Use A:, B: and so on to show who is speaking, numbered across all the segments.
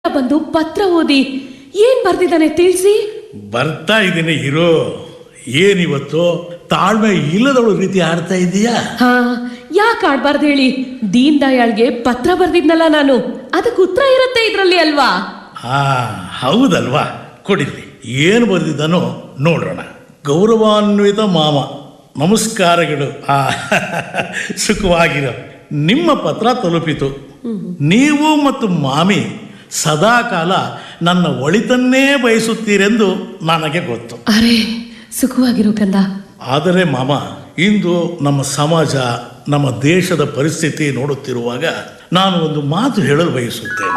A: ಬಂದು ಪತ್ರ ಓದಿ ಏನ್ ಬರ್ದಿದ್ದಾನೆ ತಿಳಿಸಿ
B: ಬರ್ತಾ ಇದ್ದೀನಿ ಇರೋ ಏನಿವತ್ತು ತಾಳ್ಮೆ ಇಲ್ಲದವಳು ರೀತಿ ಆಡ್ತಾ ಇದೀಯಾ
A: ಹಾ ಯಾಕೆ ಆಡ್ಬಾರ್ದು ಹೇಳಿ ದೀನ್ ದಯಾಳ್ಗೆ ಪತ್ರ ಬರ್ದಿದ್ನಲ್ಲ ನಾನು ಅದಕ್ಕೆ ಉತ್ತರ ಇರುತ್ತೆ ಇದ್ರಲ್ಲಿ ಅಲ್ವಾ
B: ಹಾ ಹೌದಲ್ವಾ ಕೊಡಿರಿ ಏನು ಬರೆದಿದ್ದಾನೋ ನೋಡೋಣ ಗೌರವಾನ್ವಿತ ಮಾಮ ನಮಸ್ಕಾರಗಳು ಆ ಸುಖವಾಗಿರೋ ನಿಮ್ಮ ಪತ್ರ ತಲುಪಿತು ನೀವು ಮತ್ತು ಮಾಮಿ ಸದಾಕಾಲ ನನ್ನ ಒಳಿತನ್ನೇ ಬಯಸುತ್ತೀರೆಂದು ನನಗೆ ಗೊತ್ತು
A: ಅರೆ ಸುಖವಾಗಿರು ಕಂದ
B: ಆದರೆ ಮಾಮ ಇಂದು ನಮ್ಮ ಸಮಾಜ ನಮ್ಮ ದೇಶದ ಪರಿಸ್ಥಿತಿ ನೋಡುತ್ತಿರುವಾಗ ನಾನು ಒಂದು ಮಾತು ಹೇಳಲು ಬಯಸುತ್ತೇನೆ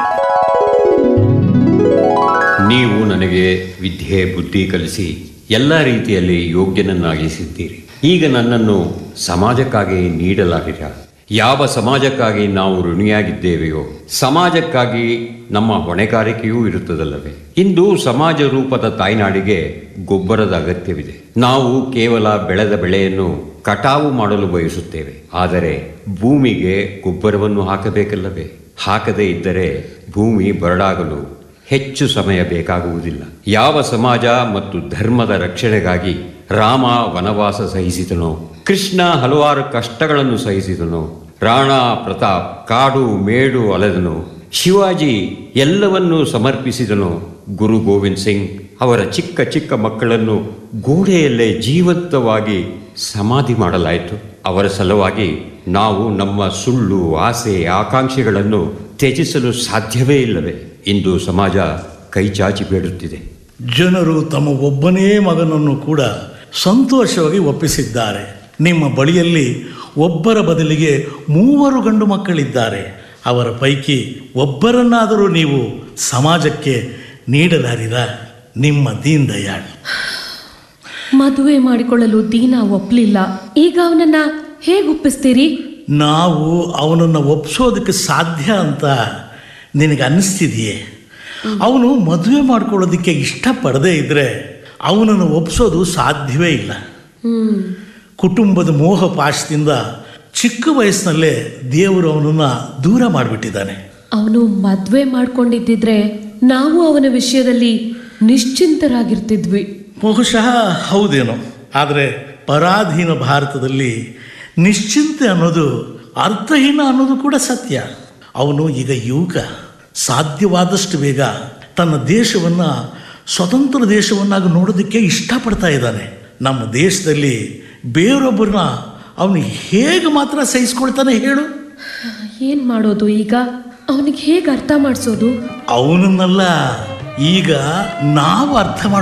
C: ನೀವು ನನಗೆ ವಿದ್ಯೆ ಬುದ್ಧಿ ಕಲಿಸಿ ಎಲ್ಲ ರೀತಿಯಲ್ಲಿ ಯೋಗ್ಯನನ್ನಾಗಿಸಿದ್ದೀರಿ ಈಗ ನನ್ನನ್ನು ಸಮಾಜಕ್ಕಾಗಿ ನೀಡಲಾಗಿರ ಯಾವ ಸಮಾಜಕ್ಕಾಗಿ ನಾವು ಋಣಿಯಾಗಿದ್ದೇವೆಯೋ ಸಮಾಜಕ್ಕಾಗಿ ನಮ್ಮ ಹೊಣೆಗಾರಿಕೆಯೂ ಇರುತ್ತದಲ್ಲವೇ ಇಂದು ಸಮಾಜ ರೂಪದ ತಾಯ್ನಾಡಿಗೆ ಗೊಬ್ಬರದ ಅಗತ್ಯವಿದೆ ನಾವು ಕೇವಲ ಬೆಳೆದ ಬೆಳೆಯನ್ನು ಕಟಾವು ಮಾಡಲು ಬಯಸುತ್ತೇವೆ ಆದರೆ ಭೂಮಿಗೆ ಗೊಬ್ಬರವನ್ನು ಹಾಕಬೇಕಲ್ಲವೇ ಹಾಕದೇ ಇದ್ದರೆ ಭೂಮಿ ಬರಡಾಗಲು ಹೆಚ್ಚು ಸಮಯ ಬೇಕಾಗುವುದಿಲ್ಲ ಯಾವ ಸಮಾಜ ಮತ್ತು ಧರ್ಮದ ರಕ್ಷಣೆಗಾಗಿ ರಾಮ ವನವಾಸ ಸಹಿಸಿದನೋ ಕೃಷ್ಣ ಹಲವಾರು ಕಷ್ಟಗಳನ್ನು ಸಹಿಸಿದನು ರಾಣಾ ಪ್ರತಾಪ್ ಕಾಡು ಮೇಡು ಅಲೆದನು ಶಿವಾಜಿ ಎಲ್ಲವನ್ನೂ ಸಮರ್ಪಿಸಿದನು ಗುರು ಗೋವಿಂದ್ ಸಿಂಗ್ ಅವರ ಚಿಕ್ಕ ಚಿಕ್ಕ ಮಕ್ಕಳನ್ನು ಗೋಡೆಯಲ್ಲೇ ಜೀವಂತವಾಗಿ ಸಮಾಧಿ ಮಾಡಲಾಯಿತು ಅವರ ಸಲುವಾಗಿ ನಾವು ನಮ್ಮ ಸುಳ್ಳು ಆಸೆ ಆಕಾಂಕ್ಷೆಗಳನ್ನು ತ್ಯಜಿಸಲು ಸಾಧ್ಯವೇ ಇಲ್ಲವೇ ಇಂದು ಸಮಾಜ ಕೈ ಚಾಚಿ ಬೇಡುತ್ತಿದೆ
B: ಜನರು ತಮ್ಮ ಒಬ್ಬನೇ ಮಗನನ್ನು ಕೂಡ ಸಂತೋಷವಾಗಿ ಒಪ್ಪಿಸಿದ್ದಾರೆ ನಿಮ್ಮ ಬಳಿಯಲ್ಲಿ ಒಬ್ಬರ ಬದಲಿಗೆ ಮೂವರು ಗಂಡು ಮಕ್ಕಳಿದ್ದಾರೆ ಅವರ ಪೈಕಿ ಒಬ್ಬರನ್ನಾದರೂ ನೀವು ಸಮಾಜಕ್ಕೆ ನೀಡಲಾರಿರ ನಿಮ್ಮ ದೀನ್ ದಯಾಳ್
A: ಮದುವೆ ಮಾಡಿಕೊಳ್ಳಲು ದೀನ ಒಪ್ಲಿಲ್ಲ ಈಗ ಅವನನ್ನ ಹೇಗ್ ಒಪ್ಪಿಸ್ತೀರಿ
B: ನಾವು ಅವನನ್ನು ಒಪ್ಸೋದಕ್ಕೆ ಸಾಧ್ಯ ಅಂತ ನಿನಗೆ ಅನ್ನಿಸ್ತಿದೆಯೇ ಅವನು ಮದುವೆ ಮಾಡ್ಕೊಳ್ಳೋದಕ್ಕೆ ಇಷ್ಟಪಡದೇ ಇದ್ದರೆ ಅವನನ್ನು ಒಪ್ಸೋದು ಸಾಧ್ಯವೇ ಇಲ್ಲ
A: ಹ್ಮ್
B: ಕುಟುಂಬದ ಮೋಹ ಪಾಶದಿಂದ ಚಿಕ್ಕ ವಯಸ್ಸಿನಲ್ಲೇ ದೇವರು ಅವನನ್ನು ದೂರ ಮಾಡಿಬಿಟ್ಟಿದ್ದಾನೆ
A: ಅವನು ಮದ್ವೆ ಮಾಡ್ಕೊಂಡಿದ್ದಿದ್ರೆ ನಾವು ಅವನ ವಿಷಯದಲ್ಲಿ ನಿಶ್ಚಿಂತರಾಗಿರ್ತಿದ್ವಿ
B: ಬಹುಶಃ ಹೌದೇನೋ ಆದರೆ ಪರಾಧೀನ ಭಾರತದಲ್ಲಿ ನಿಶ್ಚಿಂತೆ ಅನ್ನೋದು ಅರ್ಥಹೀನ ಅನ್ನೋದು ಕೂಡ ಸತ್ಯ ಅವನು ಈಗ ಯುವಕ ಸಾಧ್ಯವಾದಷ್ಟು ಬೇಗ ತನ್ನ ದೇಶವನ್ನು ಸ್ವತಂತ್ರ ದೇಶವನ್ನಾಗಿ ನೋಡೋದಕ್ಕೆ ಇಷ್ಟಪಡ್ತಾ ಇದ್ದಾನೆ ನಮ್ಮ ದೇಶದಲ್ಲಿ ಬೇರೊಬ್ಬರನ್ನ ಅವನು ಹೇಗೆ ಮಾತ್ರ ಸಹಿಸ್ಕೊಳ್ತಾನೆ ಹೇಳು
A: ಏನ್ ಮಾಡೋದು ಈಗ ಅವನಿಗೆ ಹೇಗೆ ಅರ್ಥ ಮಾಡಿಸೋದು
B: ಅವನನ್ನೆಲ್ಲ ಈಗ ನಾವು ಅರ್ಥ